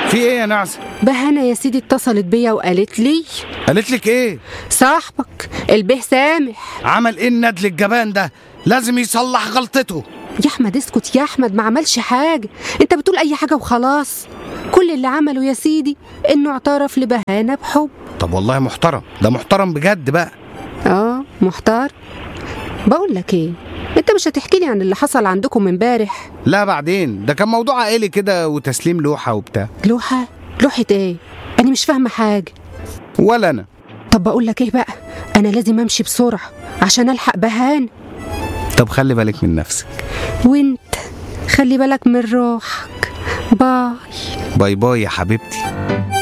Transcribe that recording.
في ايه يا نعسة بهانة يا سيدي اتصلت بيا وقالت لي قالت لك ايه صاحبك البه سامح عمل ايه الندل الجبان ده لازم يصلح غلطته يا احمد اسكت يا احمد ما عملش حاجه انت بتقول اي حاجه وخلاص كل اللي عمله يا سيدي انه اعترف لبهانه بحب طب والله محترم ده محترم بجد بقى اه محتار بقول لك ايه انت مش هتحكي لي عن اللي حصل عندكم امبارح لا بعدين ده كان موضوع عائلي كده وتسليم لوحة وبتاع لوحه لوحه ايه انا مش فاهمه حاجه ولا انا طب بقول لك ايه بقى انا لازم امشي بسرعه عشان الحق بهان طب خلي بالك من نفسك وانت خلي بالك من روحك باي باي باي يا حبيبتي